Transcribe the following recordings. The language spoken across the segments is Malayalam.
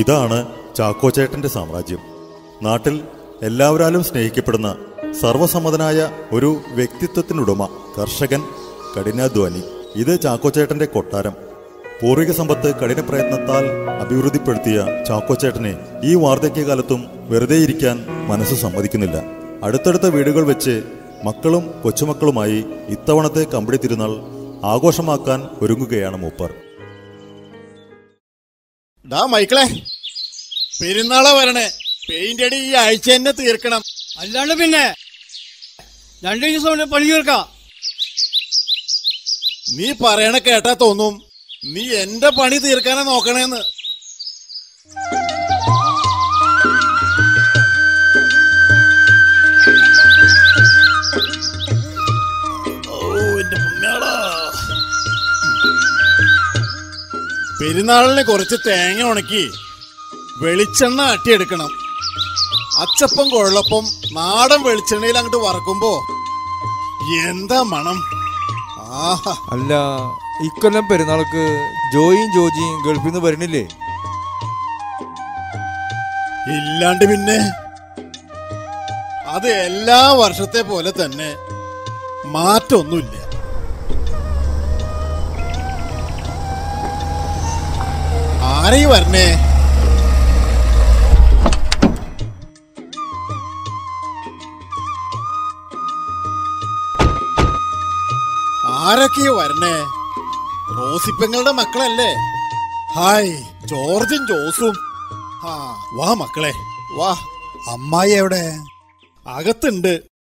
ഇതാണ് ചാക്കോച്ചേട്ടന്റെ സാമ്രാജ്യം നാട്ടിൽ എല്ലാവരാലും സ്നേഹിക്കപ്പെടുന്ന സർവസമ്മതനായ ഒരു വ്യക്തിത്വത്തിനുടമ കർഷകൻ കഠിനാധ്വാനി ഇത് ചാക്കോച്ചേട്ടന്റെ കൊട്ടാരം പൂർവിക സമ്പത്ത് കഠിന പ്രയത്നത്താൽ അഭിവൃദ്ധിപ്പെടുത്തിയ ചാക്കോച്ചേട്ടനെ ഈ വാർദ്ധക്യകാലത്തും വെറുതെ ഇരിക്കാൻ മനസ്സ് സമ്മതിക്കുന്നില്ല അടുത്തടുത്ത വീടുകൾ വെച്ച് മക്കളും കൊച്ചുമക്കളുമായി ഇത്തവണത്തെ കമ്പടി തിരുനാൾ ആഘോഷമാക്കാൻ ഒരുങ്ങുകയാണ് മൂപ്പർ ഡാ മൈക്കിളെ പെരുന്നാളെ വരണേ പെയിന്റ് അടി ഈ ആഴ്ച തന്നെ തീർക്കണം അല്ലാണ്ട് പിന്നെ രണ്ടു ദിവസം കൊണ്ട് പണി തീർക്കാം നീ പറയണ കേട്ടാ തോന്നും നീ എന്റെ പണി തീർക്കാനാ നോക്കണേന്ന് ഓ എന്റെ പുണ്യാളാ പെരുന്നാളിന് കുറച്ച് തേങ്ങ ഉണക്കി വെളിച്ചെണ്ണ അട്ടിയെടുക്കണം അച്ചപ്പം കുഴലപ്പം നാടൻ വെളിച്ചെണ്ണയിൽ അങ്ങോട്ട് വറക്കുമ്പോ എന്താ മണം ആഹാ അല്ല ഇക്കൊല്ലം പെരുന്നാൾക്ക് ജോയിയും ജോജിയും ഗൾഫിൽ നിന്ന് വരണില്ലേ ഇല്ലാണ്ട് പിന്നെ അത് എല്ലാ വർഷത്തെ പോലെ തന്നെ മാറ്റമൊന്നുമില്ല ആരെയും വരണേ ആരൊക്കെയോ വരണേ റോസിപ്പെങ്ങളുടെ മക്കളല്ലേ ഹായ് ജോർജും ജോസും ആ വാ മക്കളെ വാ അമ്മായി എവിടെ അകത്തുണ്ട്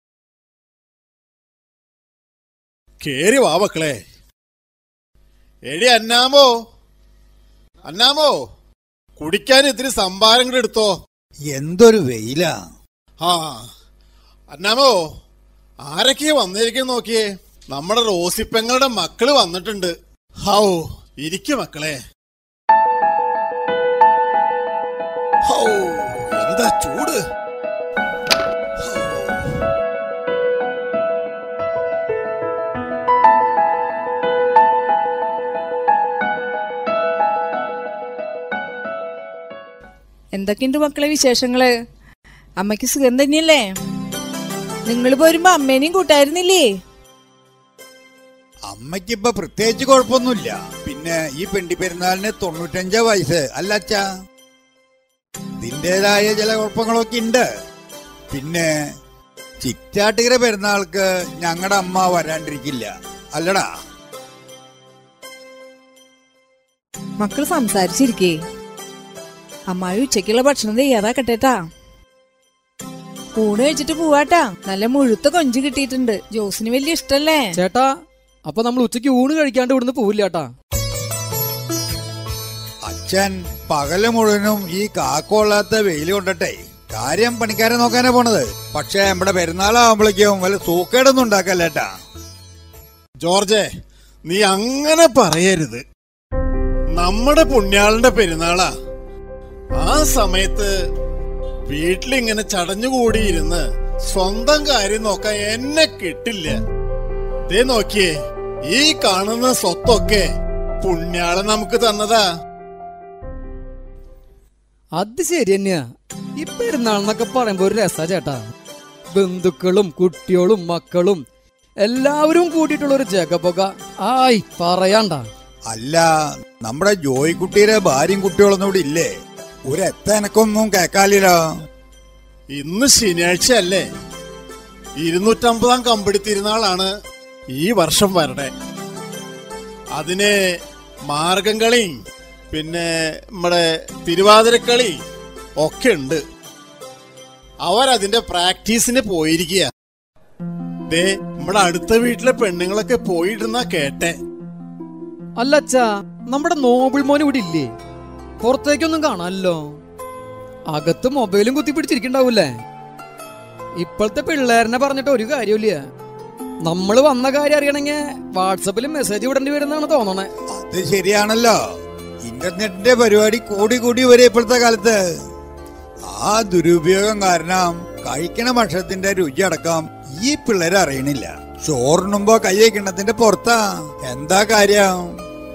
കേറി വാ മക്കളെ എടി അന്നാമോ അന്നാമോ കുടിക്കാൻ ഇത്തിരി സംഭാരം കൂടെ എടുത്തോ എന്തൊരു വെയിലാ ആ അന്നാമോ ആരൊക്കെയാ വന്നിരിക്കും നോക്കിയേ നമ്മുടെ റോസിപ്പെങ്ങളുടെ മക്കള് വന്നിട്ടുണ്ട് ഹൗ ഇരിക്കു മക്കളെ ഹൗ എന്താ ചൂട് എന്തൊക്കെയുണ്ട് മക്കളെ വിശേഷങ്ങള് അമ്മയ്ക്ക് സുഖം തന്നെയല്ലേ നിങ്ങൾ പോരുമ്പോ അമ്മേനെയും കൂട്ടായിരുന്നില്ലേ അമ്മയ്ക്കിപ്പൊ പ്രത്യേകിച്ച് കുഴപ്പമൊന്നുമില്ല പിന്നെ ഈ പെണ്ടി പെരുന്നാളിന് തൊണ്ണൂറ്റഞ്ച് വയസ്സ് അല്ല അച്ഛാ ഇതിൻ്റെതായ ചില കുഴപ്പങ്ങളൊക്കെ ഉണ്ട് പിന്നെ ചിറ്റാട്ടുകര പെരുന്നാൾക്ക് ഞങ്ങളുടെ അമ്മ വരാണ്ടിരിക്കില്ല അല്ലടാ മക്കൾ സംസാരിച്ചിരിക്കേ അമ്മായി ഉച്ചയ്ക്കുള്ള ഭക്ഷണം തയ്യാറാക്കട്ടേട്ടാ ഊണ് കഴിച്ചിട്ട് പോവാട്ടാ നല്ല മുഴുത്ത കൊഞ്ച് കിട്ടിയിട്ടുണ്ട് ജോസിന് വലിയ ഇഷ്ടല്ലേ ചേട്ടാ അപ്പൊ നമ്മൾ ഉച്ചയ്ക്ക് ഊണ് കഴിക്കാണ്ട് ഇവിടുന്ന് പോവില്ല ചേട്ടാ അച്ഛൻ പകല് മുഴുവനും ഈ കാക്കൊള്ളാത്ത വെയിൽ കൊണ്ടട്ടെ കാര്യം പണിക്കാരെ നോക്കാനാ പോണത് പക്ഷെ നമ്മുടെ പെരുന്നാളാവുമ്പോഴേക്കും വല്ല സൂക്കേടൊന്നും ഉണ്ടാക്കല്ലേട്ടാ ജോർജെ നീ അങ്ങനെ പറയരുത് നമ്മുടെ പുണ്യാളിന്റെ പെരുന്നാളാ ആ സമയത്ത് വീട്ടിലിങ്ങനെ ചടഞ്ഞുകൂടിയിരുന്ന് സ്വന്തം കാര്യം നോക്കാൻ എന്നെ കിട്ടില്ല ദേ നോക്കിയേ ഈ കാണുന്ന സ്വത്തൊക്കെ പുണ്യാളൻ നമുക്ക് തന്നതാ അത് ശരി തന്നെയാ ഈ പെരുന്നാളെന്നൊക്കെ പറയുമ്പോ ഒരു രസാ ചേട്ടാ ബന്ധുക്കളും കുട്ടികളും മക്കളും എല്ലാവരും കൂട്ടിയിട്ടുള്ള ഒരു ജഗപൊക ആയി പറയാണ്ട അല്ല നമ്മുടെ ജോയിക്കുട്ടിയുടെ ഭാര്യയും കുട്ടികളൊന്നും ഇവിടെ ഇല്ലേ ഒരു എത്തനക്കൊന്നും കേക്കാലില്ലോ ഇന്ന് ശനിയാഴ്ച അല്ലേ ഇരുന്നൂറ്റമ്പതാം കമ്പടി തിരുനാളാണ് ഈ വർഷം വരടെ അതിന് മാർഗം കളി പിന്നെ നമ്മുടെ തിരുവാതിരക്കളി ഒക്കെ ഉണ്ട് അവരതിന്റെ പ്രാക്ടീസിന് പോയിരിക്കുക ദേ നമ്മുടെ അടുത്ത വീട്ടിലെ പെണ്ണുങ്ങളൊക്കെ പോയിരുന്ന കേട്ടെ അല്ല അച്ഛാ നമ്മുടെ നോബിൾ മോൻ ഇവിടെ ഇല്ലേ പുറത്തേക്കൊന്നും കാണാനല്ലോ അകത്ത് മൊബൈലും കുത്തി പിടിച്ചിരിക്കണ്ടാവൂലേ ഇപ്പോഴത്തെ പിള്ളേരനെ പറഞ്ഞിട്ട് ഒരു കാര്യമില്ല നമ്മൾ വന്ന കാര്യം അറിയണമെങ്കിൽ വാട്സപ്പിൽ മെസ്സേജ് വിടേണ്ടി വരുന്നതാണ് തോന്നണേ അത് ശരിയാണല്ലോ ഇന്റർനെറ്റിന്റെ പരിപാടി കൂടി കൂടി വരെ ഇപ്പോഴത്തെ കാലത്ത് ആ ദുരുപയോഗം കാരണം കഴിക്കണ ഭക്ഷണത്തിന്റെ രുചി അടക്കം ഈ പിള്ളേരെ അറിയണില്ല ചോറിനുമ്പോ കൈ കിണ്ണത്തിന്റെ പുറത്താ എന്താ കാര്യം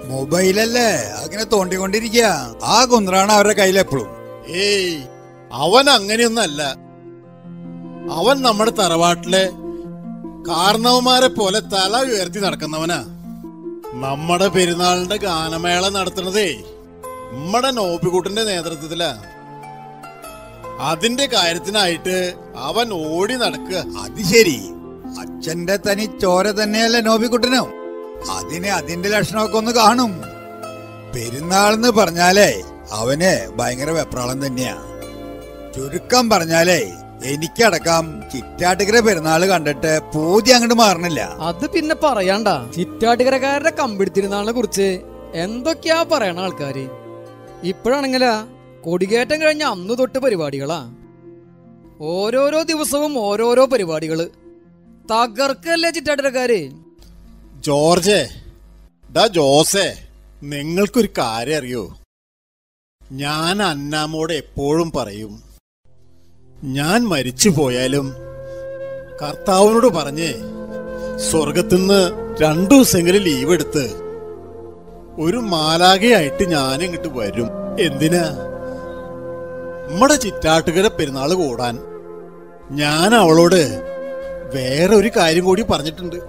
മൊബൈലല്ലേ അങ്ങനെ തോണ്ടിക്കൊണ്ടിരിക്കുക ആ കുന്ത്രാണ് അവരുടെ കയ്യിലെപ്പോഴും ഏയ് അവൻ അങ്ങനെയൊന്നല്ല അവൻ നമ്മുടെ തറവാട്ടിലെ കാരണവന്മാരെ പോലെ തല ഉയർത്തി നടക്കുന്നവനാ നമ്മുടെ പെരുന്നാളിന്റെ ഗാനമേള നടത്തുന്നതേ നമ്മുടെ നോപ്പിക്കുട്ടിന്റെ നേതൃത്വത്തിലാ അതിന്റെ കാര്യത്തിനായിട്ട് അവൻ ഓടി നടക്കുക അത് ശരി അച്ഛന്റെ തനി ചോര തന്നെയല്ലേ നോബിക്കുട്ടനും അതിന് അതിന്റെ ലക്ഷണമൊക്കെ ഒന്ന് കാണും പെരുന്നാളെന്ന് പറഞ്ഞാലേ അവന് ഭയങ്കര വെപ്രാളം തന്നെയാ ചുരുക്കം പറഞ്ഞാലേ എനിക്കടക്കം ചിറ്റാട്ടുകര പെരുന്നാള് കണ്ടിട്ട് പൂതി അങ്ങോട്ട് മാറണില്ല അത് പിന്നെ പറയണ്ട ചിറ്റാട്ടുകരക്കാരുടെ കമ്പിടിത്തിരുന്നാളിനെ കുറിച്ച് എന്തൊക്കെയാ പറയണ ആൾക്കാര് ഇപ്പോഴാണെങ്കിലാ കൊടികേറ്റം കഴിഞ്ഞ അന്ന് തൊട്ട് പരിപാടികളാ ഓരോരോ ദിവസവും ഓരോരോ പരിപാടികള് തകർക്കല്ലേ ചിറ്റാട്ടുകരക്കാര് ജോർജേ ഡാ ജോസേ നിങ്ങൾക്കൊരു കാര്യം അറിയോ ഞാൻ അന്നാമോട് എപ്പോഴും പറയും ഞാൻ മരിച്ചു പോയാലും കർത്താവിനോട് പറഞ്ഞേ സ്വർഗത്തിന്ന് രണ്ടു ദിവസമെങ്കിലും ലീവ് എടുത്ത് ഒരു മാലാകയായിട്ട് ഞാൻ ഇങ്ങോട്ട് വരും എന്തിനാ നമ്മുടെ ചിറ്റാട്ടുകര പെരുന്നാൾ കൂടാൻ ഞാൻ അവളോട് വേറെ ഒരു കാര്യം കൂടി പറഞ്ഞിട്ടുണ്ട്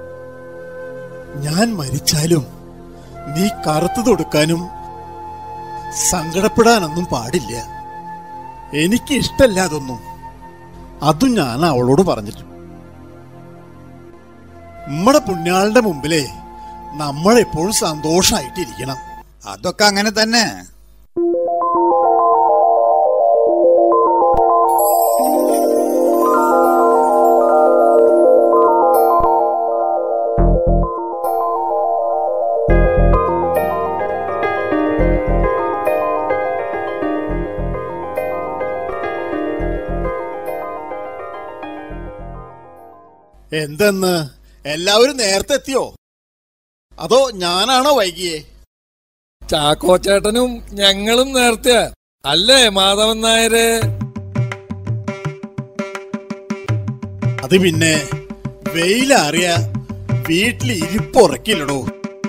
ഞാൻ മരിച്ചാലും നീ കറുത്തു തൊടുക്കാനും സങ്കടപ്പെടാനൊന്നും പാടില്ല എനിക്ക് ഇഷ്ടല്ല അതൊന്നും അതും ഞാൻ അവളോട് പറഞ്ഞിട്ടുണ്ട് നമ്മുടെ പുണ്യാളുടെ മുമ്പിലേ നമ്മൾ എപ്പോഴും സന്തോഷായിട്ടിരിക്കണം അതൊക്കെ അങ്ങനെ തന്നെ എന്തെന്ന് എല്ലാവരും നേരത്തെ എത്തിയോ അതോ ഞാനാണോ വൈകിയേ ചാക്കോച്ചേട്ടനും ഞങ്ങളും നേരത്തെ അല്ലേ മാധവൻ നായര് അത് പിന്നെ വെയിലറിയ വീട്ടിൽ ഇരിപ്പുറക്കില്ലടോ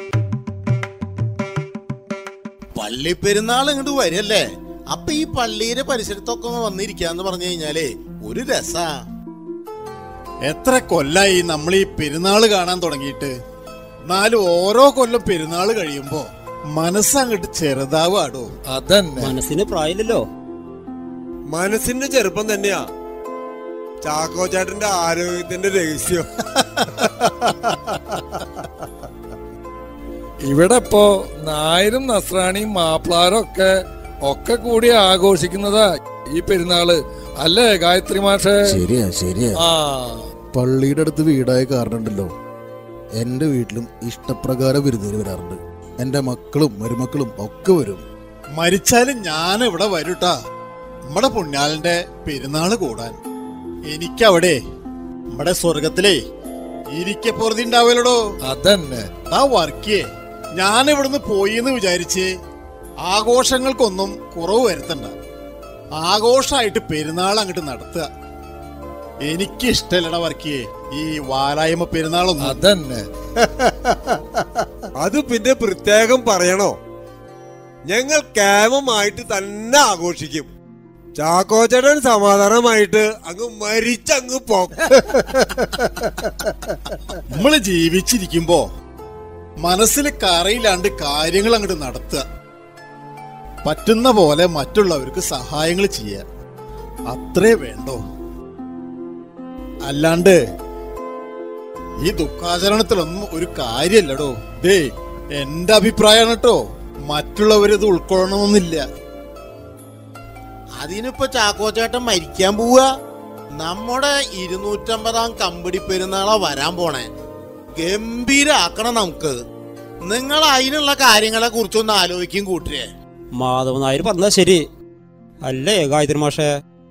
പള്ളി പെരുന്നാൾ ഇങ്ങോട്ട് വരല്ലേ അപ്പൊ ഈ പള്ളിയുടെ പരിസരത്തൊക്കെ ഒന്ന് വന്നിരിക്കാന്ന് പറഞ്ഞു കഴിഞ്ഞാലേ ഒരു രസാ എത്ര കൊല്ലായി നമ്മൾ ഈ പെരുന്നാള് കാണാൻ തുടങ്ങിയിട്ട് എന്നാലും ഓരോ കൊല്ലം പെരുന്നാള് കഴിയുമ്പോ മനസ്സങ്ങോട്ട് ചെറുതാവാടോ അതന്നെ മനസ്സിന് പ്രായമില്ലല്ലോ മനസ്സിന്റെ ചെറുപ്പം തന്നെയാ ചാക്കോ ചേട്ടന്റെ ആരോഗ്യത്തിന്റെ രഹസ്യം ഇവിടെ ഇപ്പോ നായരും നസ്രാണിയും മാപ്പിളാരും ഒക്കെ ഒക്കെ കൂടി ആഘോഷിക്കുന്നതാ ഈ പെരുന്നാള് അല്ലേ ഗായത്രി മാഷേ ശരിയാ ശരിയാ ആ പള്ളിയുടെ അടുത്ത് വീടായ കാരണമുണ്ടല്ലോ എൻ്റെ വീട്ടിലും ഇഷ്ടപ്രകാരം വിരുന്നേര് വരാറുണ്ട് എൻ്റെ മക്കളും മരുമക്കളും ഒക്കെ വരും മരിച്ചാലും ഞാൻ ഇവിടെ വരൂട്ടാ നമ്മുടെ പുണ്യാളിന്റെ പെരുന്നാള് കൂടാൻ എനിക്കവിടെ നമ്മുടെ സ്വർഗത്തിലേ ഇരിക്കപ്പുറത്തി ഉണ്ടാവല്ലോ അതന്നെ ആ വർക്കിയെ ഞാൻ ഇവിടുന്ന് പോയി എന്ന് വിചാരിച്ച് ആഘോഷങ്ങൾക്കൊന്നും കുറവ് വരുത്തണ്ട ആഘോഷമായിട്ട് പെരുന്നാൾ അങ്ങോട്ട് നടത്തുക എനിക്ക് ഇഷ്ടമല്ലട വർക്കിയെ ഈ വാലായ്മ പെരുന്നാളൊന്നും അതന്നെ അത് പിന്നെ പ്രത്യേകം പറയണോ ഞങ്ങൾ കേമമായിട്ട് തന്നെ ആഘോഷിക്കും ചാക്കോ ചേട്ടൻ സമാധാനമായിട്ട് അങ്ങ് മരിച്ചങ്ങ് പോകും നമ്മള് ജീവിച്ചിരിക്കുമ്പോ മനസ്സിൽ കറയിലാണ്ട് കാര്യങ്ങൾ അങ്ങോട്ട് നടത്തുക പറ്റുന്ന പോലെ മറ്റുള്ളവർക്ക് സഹായങ്ങൾ ചെയ്യുക അത്രേ വേണ്ടോ അല്ലാണ്ട് ഈ ദുഃഖാചരണത്തിലൊന്നും ഒരു കാര്യല്ലടോ ദേ എന്റെ അഭിപ്രായമാണ് കേട്ടോ മറ്റുള്ളവരിത് ഉൾക്കൊള്ളണമെന്നില്ല അതിനിപ്പോ ചാക്കോ ചേട്ടൻ മരിക്കാൻ പോവാ നമ്മുടെ ഇരുന്നൂറ്റമ്പതാം കമ്പടി പെരുന്നാളാ വരാൻ പോണേ ഗംഭീരാക്കണം നമുക്ക് നിങ്ങൾ അതിനുള്ള കാര്യങ്ങളെ കുറിച്ചൊന്ന് ആലോചിക്കും കൂട്ടരെ മാധവൻ നായർ പറഞ്ഞാ ശരി അല്ലേ ഗായത്രി മാഷേ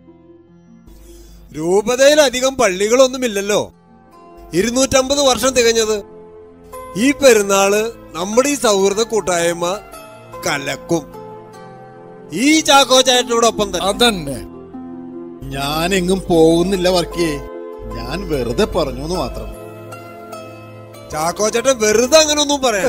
രൂപതയിലധികം പള്ളികളൊന്നുമില്ലല്ലോ ഇരുന്നൂറ്റമ്പത് വർഷം തികഞ്ഞത് ഈ പെരുന്നാള് നമ്മുടെ ഈ സൗഹൃദ കൂട്ടായ്മ കലക്കും ഈ ചാക്കോ ചേട്ടനോടൊപ്പം തന്നെ അതന്നെ ഞാൻ എങ്ങും പോകുന്നില്ല വർക്കിയെ ഞാൻ വെറുതെ പറഞ്ഞു എന്ന് മാത്രം ചാക്കോച്ചേട്ടൻ വെറുതെ അങ്ങനെ ഒന്നും പറയാം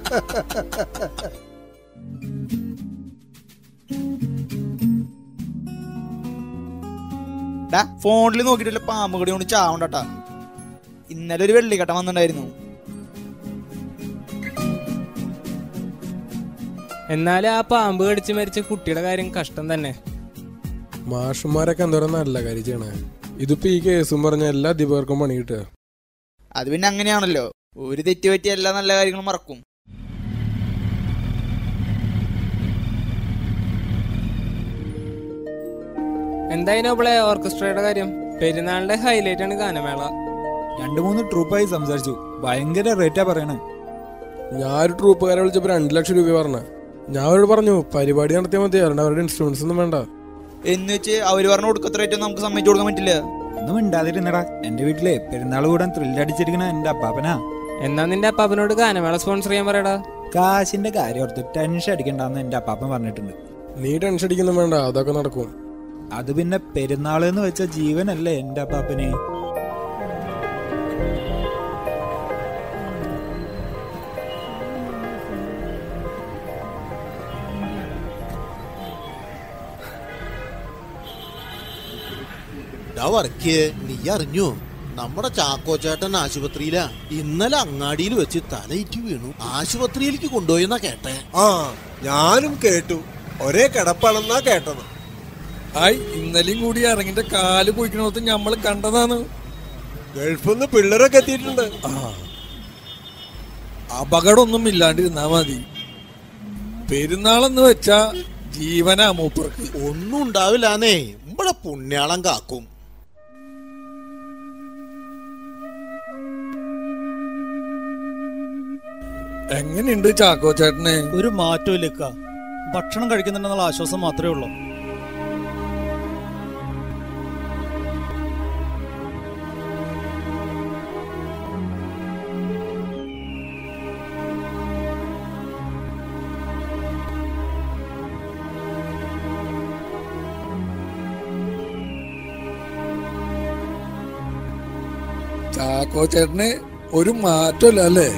ഫോണിൽ നോക്കിയിട്ടില്ല പാമ്പ് കടി കൊണ്ട് ചാവണ്ടട്ടാ ഇന്നലെ ഒരു വെള്ളിക്കട്ട വന്നിട്ടുണ്ടായിരുന്നു എന്നാലും ആ പാമ്പ് കടിച്ച് മരിച്ച കുട്ടിയുടെ കാര്യം കഷ്ടം തന്നെ മാഷന്മാരൊക്കെ എന്തോരം നല്ല കാര്യം ചെയ്യണേ ഇതിപ്പോ ഈ കേസും പറഞ്ഞ എല്ലാ അധിപർക്കും പണി കിട്ടുക അത് പിന്നെ അങ്ങനെയാണല്ലോ ഒരു തെറ്റ് പറ്റിയ എല്ലാ നല്ല കാര്യങ്ങളും മറക്കും എന്തായാലും അവളെ ഓർക്കസ്ട്രയുടെ കാര്യം പെരുന്നാളിന്റെ ഹൈലൈറ്റ് ആണ് ഗാനമേള രണ്ടു മൂന്ന് ട്രൂപ്പായി സംസാരിച്ചു ഭയങ്കര റേറ്റാ പറയണേ ഞാൻ ഒരു ട്രൂപ്പുകാരെ വിളിച്ചപ്പോ രണ്ട് ലക്ഷം രൂപ പറഞ്ഞ ഞാൻ അവരോട് പറഞ്ഞു പരിപാടി നടത്തിയാൽ മതി അല്ലാണ്ട് അവരുടെ ഇൻസ്ട്രുമെന്റ്സ് ഒന്നും വേണ്ട എന്ന് വെച്ച് അവര് പറഞ്ഞ കൊടുക്കത്ര റേറ്റ് നമുക്ക് സമ്മതിച്ചു കൊടുക്കാൻ പറ്റില്ല ഒന്നും മിണ്ടാതിരുന്നടാ എന്റെ വീട്ടിലെ പെരുന്നാൾ കൂടാൻ ത്രില്ലടിച്ചിരിക്കണ എന്റെ അപ്പാപ്പനാ എന്നാ നിന്റെ അപ്പാപ്പനോട് ഗാനമേള സ്പോൺസർ ചെയ്യാൻ പറയടാ കാശിന്റെ കാര്യം ഓർത്ത് ടെൻഷൻ അടിക്കണ്ടെന്ന് എന്റെ അപ്പാപ്പൻ പറഞ്ഞിട്ടുണ്ട് നീ ടെൻഷൻ അടിക്കുന്നു വേണ്ട അതൊക്കെ നടക്കും അത് പിന്നെ പെരുന്നാൾ എന്ന് വെച്ച ജീവനല്ലേ എന്റെ അപ്പാപ്പന് ഡാ വർക്കിയെ നീ അറിഞ്ഞോ നമ്മുടെ ചാക്കോച്ചേട്ടൻ ആശുപത്രിയിലാ ഇന്നലെ അങ്ങാടിയിൽ വെച്ച് തലയിറ്റ് വീണു ആശുപത്രിയിലേക്ക് കൊണ്ടുപോയെന്നാ കേട്ടെ ആ ഞാനും കേട്ടു ഒരേ കിടപ്പാണെന്നാ കേട്ടത് ആയി ഇന്നലെയും കൂടി ഇറങ്ങിന്റെ കാല് പോയിക്കണോത്ത് നമ്മൾ കണ്ടതാണ് ഗൾഫിൽ നിന്ന് പിള്ളേരൊക്കെ എത്തിയിട്ടുണ്ട് അപകടമൊന്നും ഇല്ലാണ്ടിരുന്നാ മതി പെരുന്നാളെന്ന് വെച്ചാ ജീവനാ മൂപ്പർക്ക് ഒന്നും ഉണ്ടാവില്ലാന്നേ ഇവിടെ പുണ്യാളം കാക്കും എങ്ങനെയുണ്ട് ചാക്കോ ചേട്ടനെ ഒരു മാറ്റവും ഇല്ലക്ക ഭക്ഷണം കഴിക്കുന്നുണ്ടെന്നുള്ള ആശ്വാസം മാത്രമേ ഉള്ളൂ ചാക്കോ ചേട്ടന് ഒരു മാറ്റമില്ല അല്ലേ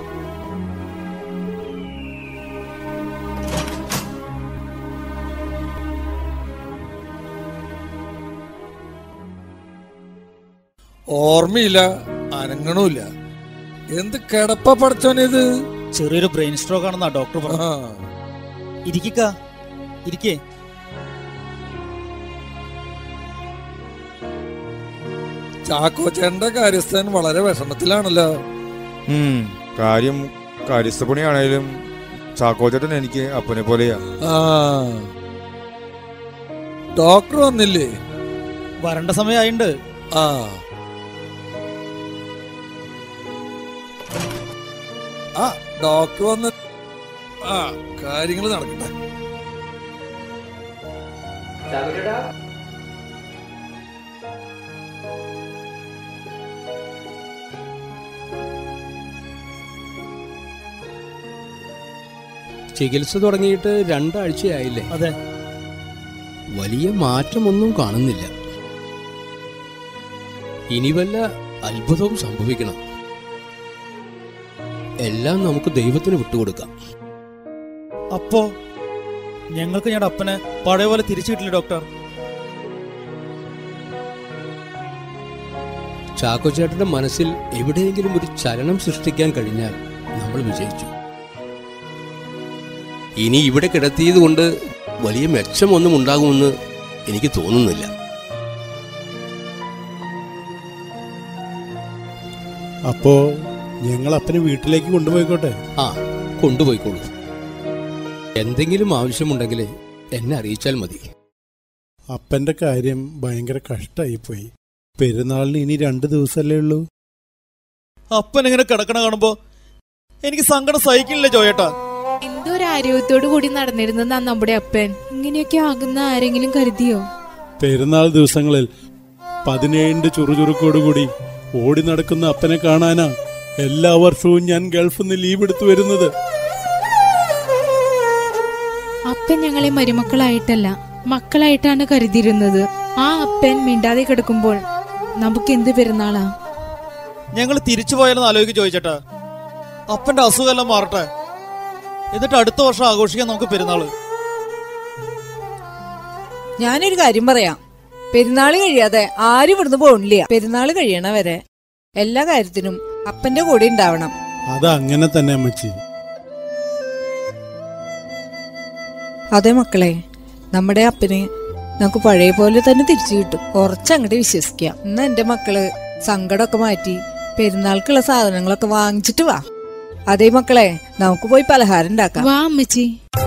ഓർമ്മയില്ല അനങ്ങണമില്ല എന്ത് കിടപ്പ പഠിച്ചോനിത് ചെറിയൊരു ബ്രെയിൻ സ്ട്രോക്ക് ആണെന്നാ ഡോക്ടർ പറഞ്ഞു ഇരിക്ക ഇരിക്കേ ചാക്കോ ചേട്ടന്റെ കാര്യസ്ഥൻ വളരെ വിഷമത്തിലാണല്ലോ കാര്യം കാര്യസ്ഥപണിയാണേലും ചാക്കോച്ചേട്ടൻ എനിക്ക് അപ്പനെ പോലെയാ ആ ഡോക്ടർ വന്നില്ലേ വരണ്ട സമയമായിണ്ട് ആ ആ ഡോക്ടർ വന്ന് ആ കാര്യങ്ങൾ നടക്കട്ടെ ചികിത്സ തുടങ്ങിയിട്ട് രണ്ടാഴ്ചയായില്ലേ അതെ വലിയ മാറ്റമൊന്നും കാണുന്നില്ല ഇനി വല്ല അത്ഭുതവും സംഭവിക്കണം എല്ലാം നമുക്ക് ദൈവത്തിന് വിട്ടുകൊടുക്കാം അപ്പോ ഞങ്ങൾക്ക് ഞങ്ങളുടെ അപ്പനെ പഴയ പോലെ തിരിച്ചു കിട്ടില്ല ഡോക്ടർ ചാക്കോ ചേട്ടന്റെ മനസ്സിൽ എവിടെയെങ്കിലും ഒരു ചലനം സൃഷ്ടിക്കാൻ കഴിഞ്ഞാൽ നമ്മൾ വിജയിച്ചു ഇനി ഇവിടെ കിടത്തിയത് കൊണ്ട് വലിയ മെച്ചമൊന്നും ഉണ്ടാകുമെന്ന് എനിക്ക് തോന്നുന്നില്ല അപ്പോ ഞങ്ങൾ അപ്പനെ വീട്ടിലേക്ക് കൊണ്ടുപോയിക്കോട്ടെ ആ കൊണ്ടുപോയിക്കോളൂ എന്തെങ്കിലും ആവശ്യമുണ്ടെങ്കിൽ എന്നെ അറിയിച്ചാൽ മതി അപ്പന്റെ കാര്യം ഭയങ്കര കഷ്ടായി പോയി പെരുന്നാളിന് ഇനി രണ്ട് ദിവസമല്ലേ ഉള്ളൂ അപ്പൻ ഇങ്ങനെ കിടക്കണ കാണുമ്പോ എനിക്ക് സങ്കടം സഹിക്കില്ല ജോയേട്ടാ എന്തോ ഒരു ആരോഗ്യത്തോടു കൂടി നടന്നിരുന്നതാ നമ്മുടെ അപ്പൻ ഇങ്ങനെയൊക്കെ ആകുന്ന ആരെങ്കിലും കരുതിയോ പെരുന്നാൾ ദിവസങ്ങളിൽ പതിനേഴിന്റെ ചുറുചുറുക്കോടുകൂടി ഓടി നടക്കുന്ന അപ്പനെ കാണാനാ എല്ലാ വർഷവും ഞാൻ ഗൾഫിൽ നിന്ന് ലീവ് എടുത്തു വരുന്നത് അപ്പൻ ഞങ്ങളെ മരുമക്കളായിട്ടല്ല മക്കളായിട്ടാണ് കരുതിയിരുന്നത് ആ അപ്പൻ മിണ്ടാതെ കിടക്കുമ്പോൾ നമുക്ക് എന്ത് പെരുന്നാളാ ഞങ്ങൾ തിരിച്ചു പോയാലെന്ന് ആലോചിക്ക് ചോദിച്ചേട്ടാ അപ്പന്റെ അസുഖമെല്ലാം മാറട്ടെ എന്നിട്ട് അടുത്ത വർഷം ആഘോഷിക്കാൻ നമുക്ക് പെരുന്നാള് ഞാനൊരു കാര്യം പറയാം പെരുന്നാള് കഴിയാതെ ആരും ഇവിടുന്ന് പോണില്ല പെരുന്നാള് കഴിയണ വരെ എല്ലാ കാര്യത്തിനും അപ്പന്റെ കൂടെ ഉണ്ടാവണം അത് അങ്ങനെ തന്നെ അമ്മച്ചി അതെ മക്കളെ നമ്മുടെ അപ്പന് നമുക്ക് പഴയ പോലെ തന്നെ തിരിച്ചു കിട്ടും കുറച്ചങ്ങോട്ട് വിശ്വസിക്കാം എന്നാ എന്റെ മക്കള് സങ്കടമൊക്കെ മാറ്റി പെരുന്നാൾക്കുള്ള സാധനങ്ങളൊക്കെ വാങ്ങിച്ചിട്ട് വാ അതേ മക്കളെ നമുക്ക് പോയി പലഹാരം ഉണ്ടാക്കാം വാ അമ്മച്ചി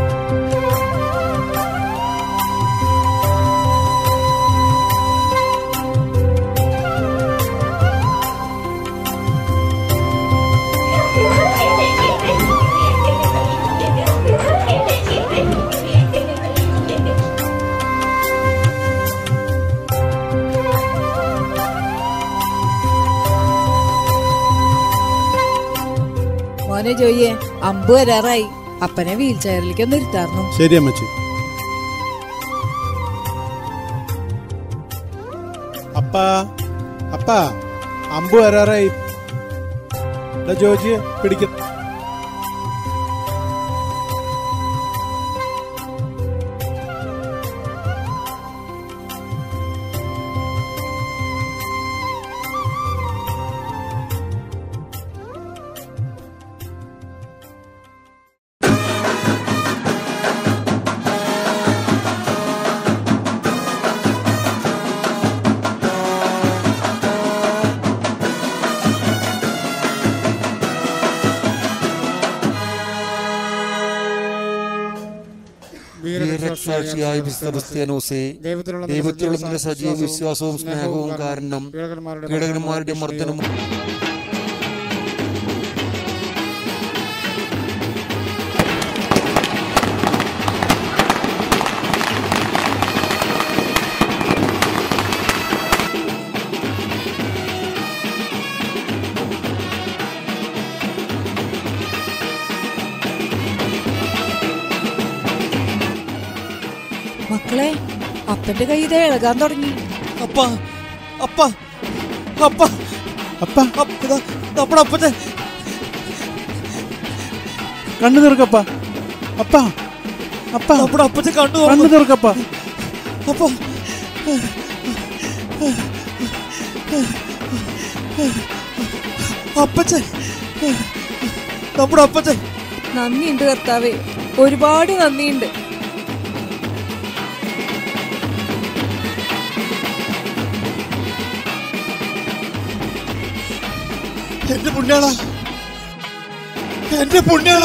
മോനെ ജോയിയെ അമ്പ് വരാറായി അപ്പനെ വീൽ ചെയറിലേക്ക് ഒന്ന് ഇരുത്തായിരുന്നു ശരി അമ്മച്ചി അപ്പാ അപ്പാ അമ്പ് വരാറായി എടാ ജോജി പിടിക്ക വീരസാക്ഷിയായ വിശുദ്ധ ക്രിസ്ത്യാനോസേ ദൈവത്തിലുള്ള നിന്റെ സജീവ വിശ്വാസവും സ്നേഹവും കാരണം പീഡകന്മാരുടെ മർദ്ദനം മക്കളെ അപ്പന്റെ കൈ ഇതേ ഇളകാൻ തുടങ്ങി അപ്പ അപ്പ അപ്പ അപ്പ ഇതാ, നമ്മുടെ അപ്പന്റെ കണ്ണു തീർക്കപ്പ അപ്പ അപ്പ നമ്മുടെ അപ്പന്റെ കണ്ണു കണ്ണു തീർക്കപ്പ അപ്പ അപ്പച്ചൻ നമ്മുടെ അപ്പച്ചൻ നന്ദിയുണ്ട് കർത്താവേ ഒരുപാട് നന്ദിയുണ്ട് എന്റെ പുണ്യാള എന്റെ പുണ്യാള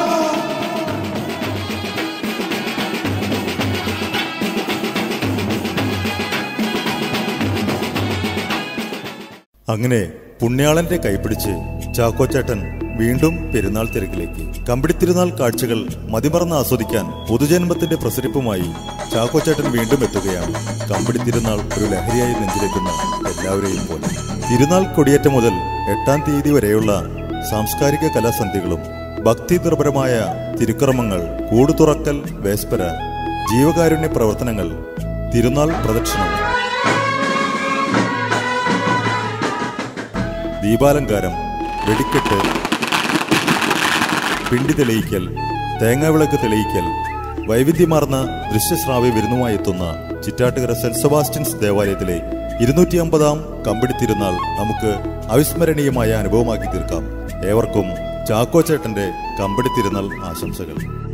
അങ്ങനെ പുണ്യാളന്റെ കൈപിടിച്ച് ചാക്കോച്ചേട്ടൻ വീണ്ടും പെരുന്നാൾ തിരക്കിലേക്ക് കമ്പിടിത്തിരുന്നാൾ കാഴ്ചകൾ മതിമറന്ന് ആസ്വദിക്കാൻ പുതുജന്മത്തിന്റെ പ്രസരിപ്പുമായി ചാക്കോച്ചേട്ടൻ വീണ്ടും എത്തുകയാണ് കമ്പിടിത്തിരുന്നാൾ ഒരു ലഹരിയായി നെഞ്ചിലേക്കുന്ന എല്ലാവരെയും പോലെ തിരുനാൾ കൊടിയേറ്റം മുതൽ എട്ടാം തീയതി വരെയുള്ള സാംസ്കാരിക കലാസന്ധികളും ഭക്തി നിർഭരമായ തിരുക്കർമ്മങ്ങൾ കൂടുതുറക്കൽ വേസ്പര ജീവകാരുണ്യ പ്രവർത്തനങ്ങൾ തിരുനാൾ പ്രദക്ഷിണം ദീപാലങ്കാരം വെടിക്കെട്ട് പിണ്ടി തെളിയിക്കൽ തേങ്ങാവിളക്ക് തെളിയിക്കൽ വൈവിധ്യമാർന്ന ദൃശ്യശ്രാവ്യ വിരുന്നുമായി എത്തുന്ന ചിറ്റാട്ടുകര സെന്റ് സെബാസ്റ്റ്യൻസ് ദേവാലയത്തിലെ ഇരുന്നൂറ്റി അമ്പതാം കമ്പിടി തിരുനാൾ നമുക്ക് അവിസ്മരണീയമായ അനുഭവമാക്കി തീർക്കാം ഏവർക്കും ചാക്കോച്ചേട്ടന്റെ കമ്പിടി തിരുനാൾ ആശംസകൾ